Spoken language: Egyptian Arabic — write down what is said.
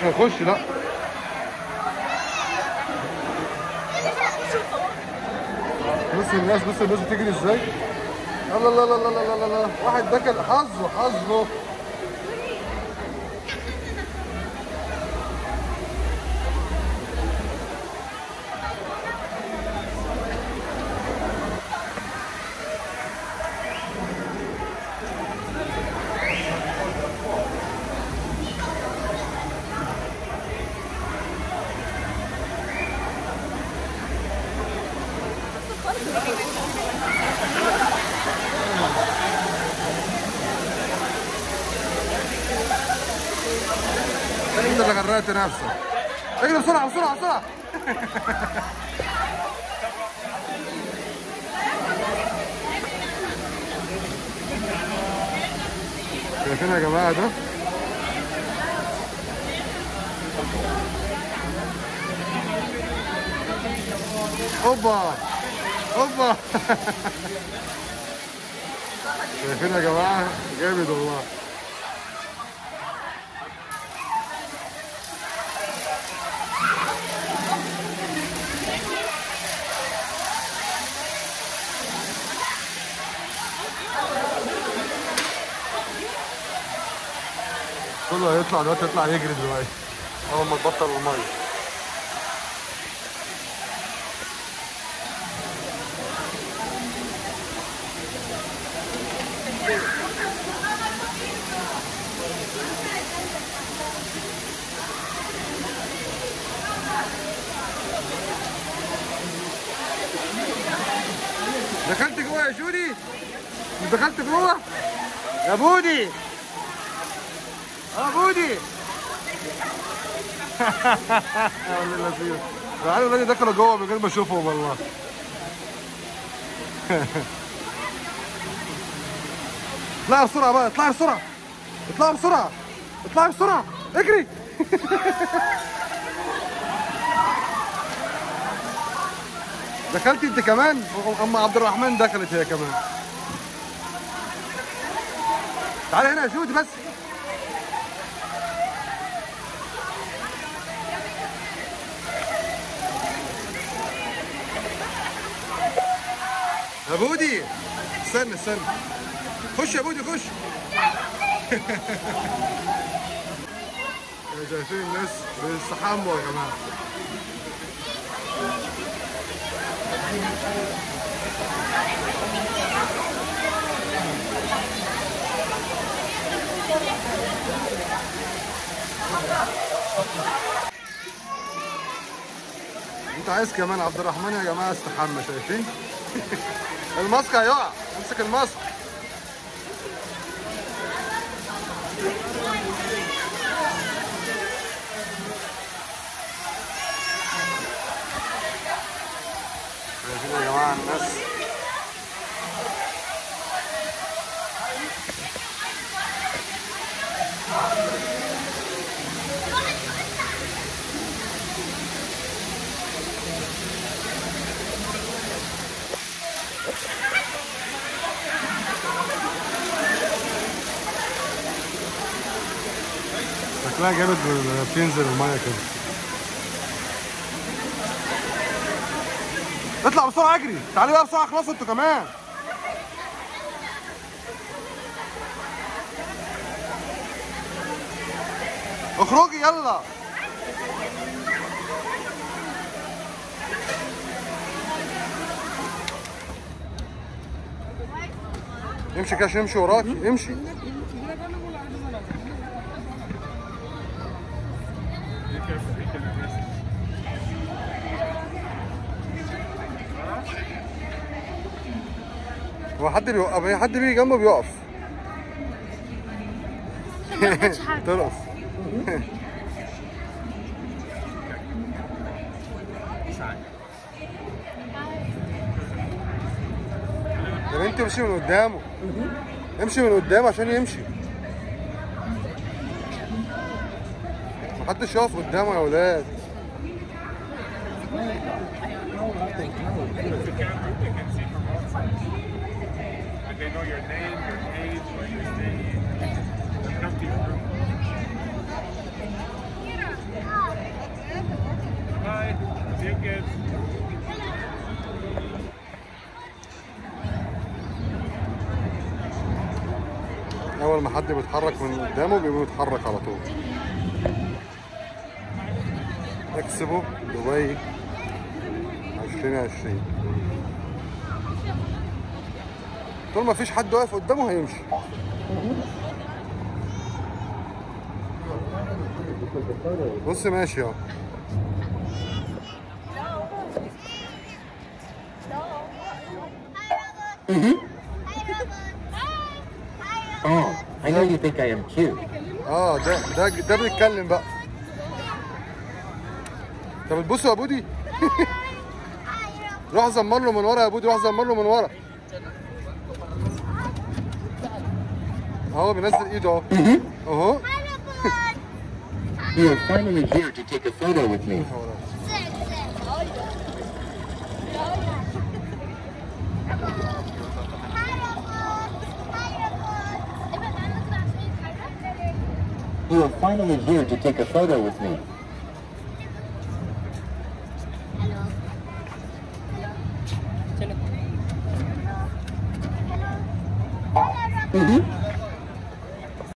مش هيخش لا بص الناس بص الناس بتجري ازاي لا لا لا لا لا لا لا واحد ده كان حظه حظه انت اللي غرقت نفسك اجري بسرعه بسرعه بسرعه شايفين يا جماعه ده اوبا اوبا شايفين يا جماعه جامد والله كله هيطلع دلوقتي يطلع يجري دلوقتي اول ما تبطل الميه دخلت جوه يا جودي دخلت جوه يا بودي اه بودي يا ولد اللذيذ العيال الذي دخلوا جوه من غير ما اشوفهم والله اطلعوا بسرعه بقى اطلعوا بسرعه اطلعوا بسرعه اطلعوا بسرعه اجري دخلت انت كمان اما عبد الرحمن دخلت هي كمان تعالى هنا يا جودي بس يا بودي استنى استنى خش يا بودي خش شايفين الناس بيستحموا يا جماعه انت عايز كمان عبد الرحمن يا جماعه استحمى شايفين الماسك هيقع امسك الماسك شايفين يا جماعه الناس شكلها جامد لما بتنزل الميه كده اطلع بسرعه اجري تعالي بقى بسرعه خلاص انتوا كمان اخرجي يلا امشي كاش امشي وراكي امشي هو حد بيوقف اي حد بيجي جنبه بيقف ترقص طب انت امشي من قدامه امشي من قدامه عشان يمشي محدش يقف قدامه يا ولاد Like they know your name, your age, where you're staying. They come to your room. اول ما حد بيتحرك من قدامه بيبقى بيتحرك على طول اكسبو دبي 2020 طول ما فيش حد واقف قدامه هيمشي بص ماشي اهو Oh, I know you think I am cute. اه ده ده ده بيتكلم بقى طب بتبصوا يا بودي روح زمر له من ورا يا بودي روح زمر له من ورا اهو بينزل ايده اهو اهو You are finally here to take a photo with me. You are finally here to take a photo with me. Hello.